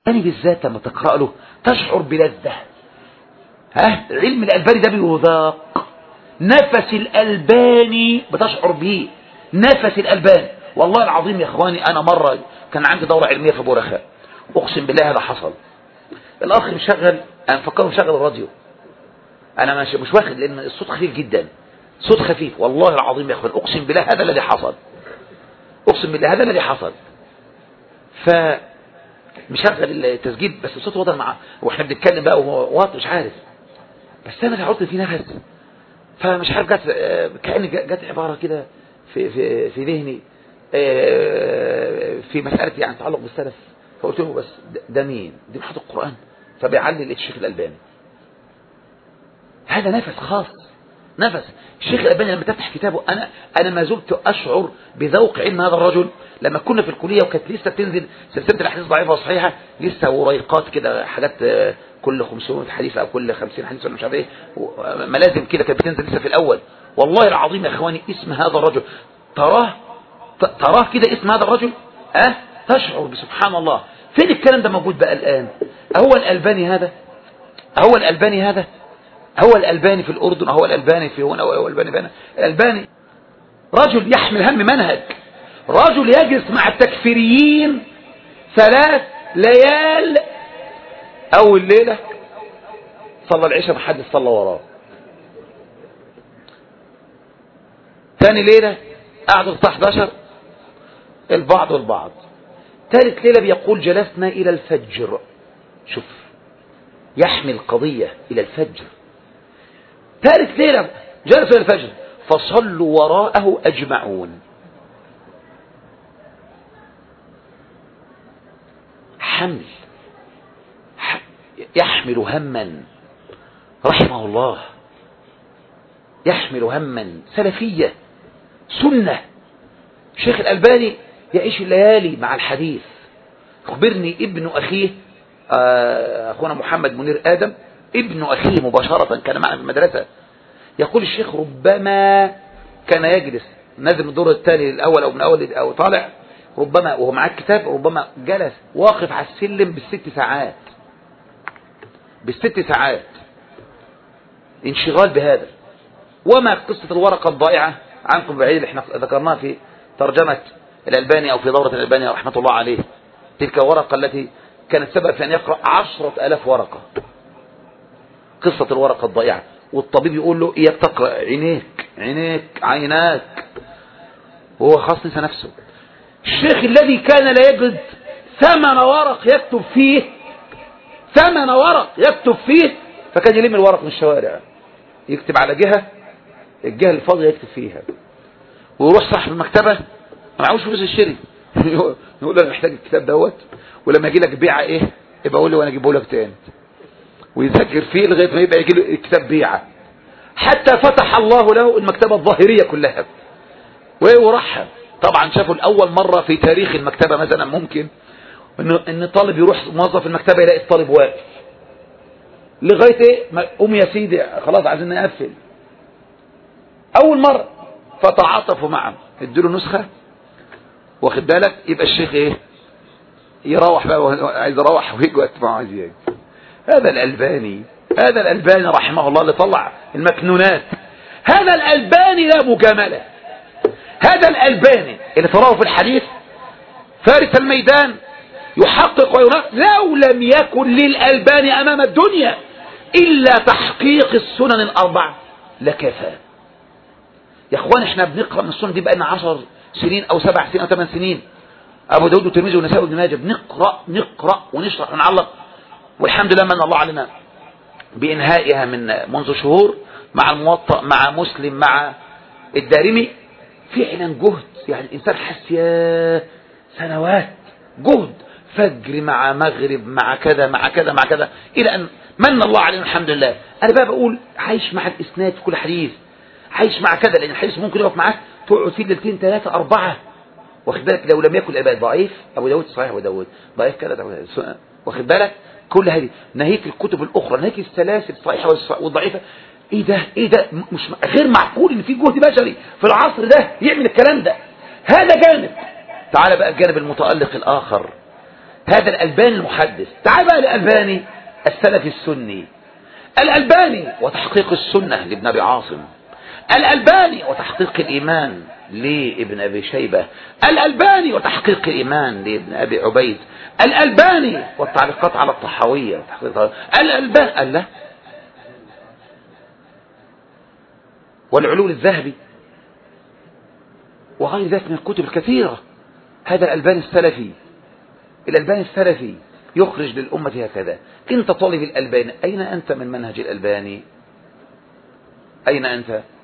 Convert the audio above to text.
الألباني بالذات لما تقرأ له تشعر بلذة ها علم الألباني ده بيذاق نفس الألباني بتشعر به نفس الألباني والله العظيم يا اخواني انا مرة كان عندي دورة علمية في بورخاء اقسم بالله هذا حصل الاخ مشغل انا مفكره مشغل الراديو انا مش مش واخد لان الصوت خفيف جدا صوت خفيف والله العظيم يا اخوان اقسم بالله هذا الذي حصل اقسم بالله هذا الذي حصل ف مشغل التسجيل بس الصوت واضح معاه واحنا بنتكلم بقى وهو واطي مش عارف بس انا قلت في نفس فمش عارف جت كأن جت عبارة كده في في في ذهني في مسألة يعني تعلق بالسلف فقلت له بس ده مين دي محط القرآن فبيعلل الشيخ الألباني هذا نفس خاص نفس الشيخ الألباني لما تفتح كتابه أنا أنا ما زلت أشعر بذوق علم هذا الرجل لما كنا في الكلية وكانت لسه بتنزل سلسلة الأحاديث ضعيفة وصحيحة لسه وريقات كده حاجات كل 500 حديث أو كل 50 حديث ولا مش عارف إيه ملازم كده كانت بتنزل لسه في الأول والله العظيم يا إخواني اسم هذا الرجل تراه تراه كده اسم هذا الرجل أه تشعر بسبحان الله فين الكلام ده موجود بقى الآن هو الألباني هذا هو الألباني هذا هو الألباني في الأردن هو الألباني في هنا هو الألباني هنا الألباني رجل يحمل هم منهج رجل يجلس مع التكفيريين ثلاث ليال أول ليلة صلى العشاء ما حد صلى وراه ثاني ليلة قعدوا 11 البعض والبعض ثالث ليلة بيقول جلسنا إلى الفجر شوف يحمل قضية إلى الفجر ثالث ليلة جلسوا إلى الفجر فصلوا وراءه أجمعون حمل يحمل هما رحمه الله يحمل هما سلفية سنة شيخ الألباني يعيش الليالي مع الحديث أخبرني ابن أخيه أخونا محمد منير آدم ابن أخيه مباشرة كان معنا في المدرسة يقول الشيخ ربما كان يجلس نازل من الدور الثاني الأول أو من أول أو طالع ربما وهو معاه الكتاب ربما جلس واقف على السلم بالست ساعات بالست ساعات انشغال بهذا وما قصة الورقة الضائعة عنكم بعيد اللي احنا ذكرناها في ترجمة الألباني أو في دورة الألباني رحمة الله عليه تلك الورقة التي كانت سبب في أن يقرأ عشرة ألاف ورقة قصة الورقة الضائعة والطبيب يقول له إياك تقرأ عينيك عينيك عيناك وهو خاص نسى نفسه الشيخ الذي كان لا يجد ثمن ورق يكتب فيه ثمن ورق يكتب فيه فكان يلم الورق من الشوارع يكتب على جهة الجهة الفاضية يكتب فيها ويروح صاحب المكتبة ما معهوش فلوس يشتري يقول له انا محتاج الكتاب دوت ولما يجي لك بيعه ايه يبقى قول لي وانا اجيبه لك تاني ويذاكر فيه لغايه ما يبقى يجي له الكتاب بيعه حتى فتح الله له المكتبه الظاهريه كلها ورحب طبعا شافوا الاول مره في تاريخ المكتبه مثلا ممكن ان ان طالب يروح موظف المكتبه يلاقي الطالب واقف لغايه ايه قوم يا سيدي خلاص عايزين نقفل اول مره فتعاطفوا معه ادوا نسخه واخد بالك يبقى الشيخ ايه يروح بقى عايز يروح ويجي وقت ما عايز يجي هذا الألباني هذا الألباني رحمه الله اللي طلع المكنونات هذا الألباني لا مجاملة هذا الألباني اللي تراه في الحديث فارس الميدان يحقق وينقق لو لم يكن للألباني أمام الدنيا إلا تحقيق السنن الأربعة لكفى يا اخوان احنا بنقرأ من السنن دي بقى لنا عشر سنين او سبع سنين او ثمان سنين ابو داود والترمذي والنسائي وابن ماجه بنقرا نقرا ونشرح ونعلق والحمد لله من الله علينا بانهائها من منذ شهور مع الموطأ مع مسلم مع الدارمي فعلا جهد يعني الانسان حس يا سنوات جهد فجر مع مغرب مع كذا مع كذا مع كذا الى ان من الله علينا الحمد لله انا بقى بقول عايش مع الاسناد في كل حديث عايش مع كذا لان الحديث ممكن يقف معاك تقعد فيه ليلتين ثلاثة أربعة واخد بالك لو لم يكن الأباء ضعيف أبو داود صحيح أبو داود ضعيف كذا واخد بالك كل هذه ناهيك الكتب الأخرى ناهيك السلاسل الصحيحة والضعيفة ايه ده ايه ده مش غير معقول ان في جهد بشري في العصر ده يعمل الكلام ده هذا جانب تعال بقى الجانب المتألق الآخر هذا الألباني المحدث تعال بقى الألباني السلفي السني الألباني وتحقيق السنة لابن أبي عاصم الألباني وتحقيق الإيمان لابن أبي شيبة الألباني وتحقيق الإيمان لابن أبي عبيد الألباني والتعليقات على الطحاوية الألباني قال لا والعلول الذهبي وغير ذلك من الكتب الكثيرة هذا الألباني السلفي الألباني السلفي يخرج للأمة هكذا انت طالب الألباني أين أنت من منهج الألباني أين أنت